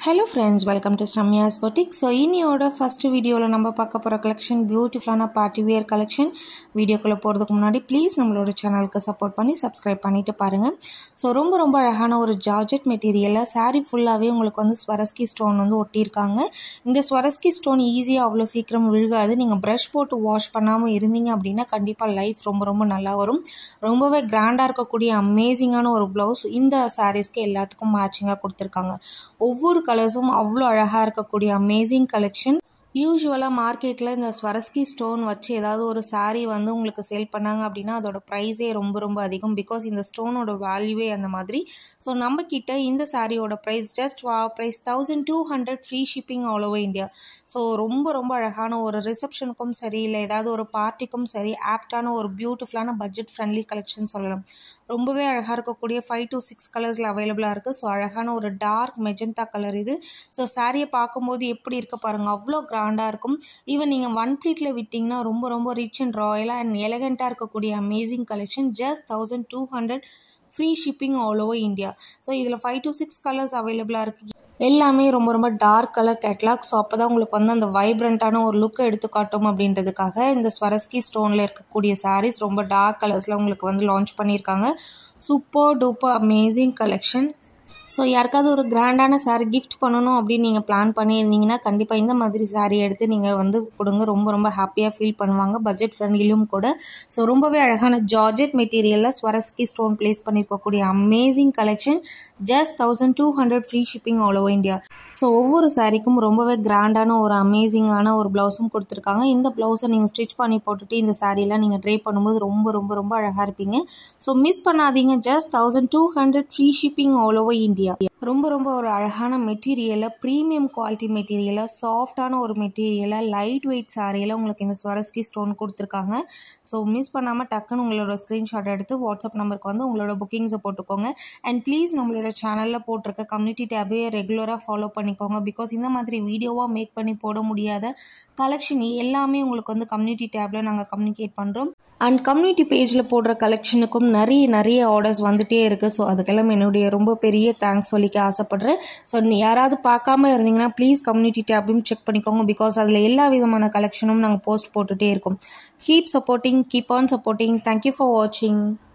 hello friends welcome to Ramya's boutique so இனியோட first வீடியோவில் நம்ம பார்க்க போகிற கலெக்ஷன் பியூட்டிஃபுல்லான பார்ட்டி வியர் கலெக்ஷன் வீடியோக்குள்ளே போகிறதுக்கு முன்னாடி ப்ளீஸ் நம்மளோட சேனலுக்கு சப்போர்ட் பண்ணி சப்ஸ்கிரைப் பண்ணிட்டு பாருங்கள் ஸோ ரொம்ப ரொம்ப அழகான ஒரு ஜார்ஜெட் மெட்டீரியலில் saree ஃபுல்லாகவே உங்களுக்கு வந்து ஸ்வரஸ்கி ஸ்டோன் வந்து ஒட்டியிருக்காங்க இந்த ஸ்வரஸ்கி ஸ்டோன் ஈஸியாக அவ்வளோ சீக்கிரம் விழுகாது நீங்கள் ப்ரஷ் போட்டு வாஷ் பண்ணாமல் இருந்தீங்க அப்படின்னா கண்டிப்பாக லைஃப் ரொம்ப ரொம்ப நல்லா வரும் ரொம்பவே கிராண்டாக இருக்கக்கூடிய அமேசிங்கான ஒரு ப்ளவுஸ் இந்த சாரீஸ்க்கு எல்லாத்துக்கும் மேட்சிங்காக கொடுத்துருக்காங்க ஒவ்வொரு கலர்ஸும் அவ்வளோ அழகாக இருக்கக்கூடிய அமேசிங் கலெக்ஷன் யூஸ்வலாக மார்க்கெட்டில் இந்த ஸ்வரஸ்கி ஸ்டோன் வச்சு ஏதாவது ஒரு saree வந்து உங்களுக்கு சேல் பண்ணாங்க அப்படின்னா அதோட ப்ரைஸே ரொம்ப ரொம்ப அதிகம் பிகாஸ் இந்த ஸ்டோனோட வேல்யூவே அந்த மாதிரி ஸோ நம்ம கிட்ட இந்த சாரியோட ப்ரைஸ் ஜஸ்ட் வா price thousand two hundred free shipping all over India so ரொம்ப ரொம்ப அழகான ஒரு ரிசப்ஷனுக்கும் சரி இல்லை ஏதாவது ஒரு பார்ட்டிக்கும் சரி ஆப்டான ஒரு பியூட்டிஃபுல்லான பட்ஜெட் ஃப்ரெண்ட்லி கலெக்ஷன் சொல்லலாம் ரொம்பவே அழகாக இருக்கக்கூடிய ஃபைவ் to சிக்ஸ் கலர்ஸில் அவைலபிளாக இருக்குது ஸோ அழகான ஒரு டார்க் மெஜந்தா கலர் இது ஸோ சாரியை பார்க்கும்போது எப்படி இருக்க பாருங்கள் அவ்வளோ கிராண்டாக இருக்கும் ஈவன் நீங்கள் ஒன் ப்ளீட்டில் விட்டிங்கன்னா ரொம்ப ரொம்ப ரிச் அண்ட் ராயலாக அண்ட் எலகண்ட்டாக இருக்கக்கூடிய amazing collection just thousand two hundred free shipping all over India so இதில் ஃபைவ் to சிக்ஸ் கலர்ஸ் அவைலபிளாக இருக்குது எல்லாமே ரொம்ப ரொம்ப டார்க் கலர் கேட்லாக் ஸோ அப்போ தான் உங்களுக்கு வந்து அந்த வைப்ரண்ட்டான ஒரு லுக்கை எடுத்து காட்டும் அப்படின்றதுக்காக இந்த ஸ்வரஸ்கி ஸ்டோனில் இருக்கக்கூடிய sarees ரொம்ப டார்க் கலர்ஸில் உங்களுக்கு வந்து லான்ச் பண்ணியிருக்காங்க super duper amazing collection so யாருக்காவது ஒரு கிராண்டான saree கிஃப்ட் பண்ணணும் அப்படின்னு நீங்கள் பிளான் பண்ணியிருந்தீங்கன்னா கண்டிப்பாக இந்த மாதிரி saree எடுத்து நீங்கள் வந்து கொடுங்க ரொம்ப ரொம்ப ஹாப்பியாக ஃபீல் பண்ணுவாங்க பட்ஜெட் ஃப்ரெண்ட்லியும் கூட ஸோ ரொம்பவே அழகான ஜார்ஜெட் மெட்டீரியலில் ஸ்வரஸ்கி ஸ்டோன் ப்ளேஸ் பண்ணியிருக்கக்கூடிய amazing collection just thousand two hundred free shipping all over India so ஒவ்வொரு சாரிக்கும் ரொம்பவே கிராண்டான ஒரு அமேசிங்கான ஒரு ப்ளவுஸும் கொடுத்துருக்காங்க இந்த ப்ளவுஸை நீங்கள் ஸ்டிச் பண்ணி போட்டுட்டு இந்த சாரீலாம் நீங்கள் ட்ரை பண்ணும்போது ரொம்ப ரொம்ப ரொம்ப அழகாக இருப்பீங்க ஸோ மிஸ் பண்ணாதீங்க just thousand two hundred free shipping all over India ரொம்ப ரொம்ப ஒரு அழகான மெட்டீரியலை ப்ரீமியம் குவாலிட்டி மெட்டீரியலை சாஃப்டான ஒரு மெட்டீரியலை லைட் வெயிட் சாரியில் உங்களுக்கு இந்த ஸ்வரஸ்கி ஸ்டோன் கொடுத்துருக்காங்க ஸோ மிஸ் பண்ணாமல் டக்குன்னு உங்களோட ஸ்க்ரீன்ஷாட் எடுத்து வாட்ஸ்அப் நம்பருக்கு வந்து உங்களோட புக்கிங்ஸை போட்டுக்கோங்க அண்ட் ப்ளீஸ் நம்மளோட சேனலில் போட்டிருக்க கம்யூனிட்டி டேபையே ரெகுலராக ஃபாலோ பண்ணிக்கோங்க பிகாஸ் இந்த மாதிரி வீடியோவாக மேக் பண்ணி போட முடியாத கலெக்ஷன் எல்லாமே உங்களுக்கு வந்து கம்யூனிட்டி டேப்பில் நாங்கள் கம்யூனிகேட் பண்ணுறோம் அண்ட் கம்யூனிட்டி பேஜில் போடுற கலெக்ஷனுக்கும் நிறைய நிறைய ஆர்டர்ஸ் வந்துட்டே இருக்குது ஸோ அதுக்கெல்லாம் என்னுடைய ரொம்ப பெரிய தேங்க்ஸ் சொல்லிக்க ஆசைப்பட்றேன் ஸோ யாராவது பார்க்காம இருந்தீங்கன்னா ப்ளீஸ் கம்யூனிட்டி டேப்பையும் செக் பண்ணிக்கோங்க பிகாஸ் அதில் எல்லா விதமான கலெக்ஷனும் நாங்கள் போஸ்ட் போட்டுகிட்டே இருக்கோம் keep supporting keep on supporting thank you for வாட்சிங்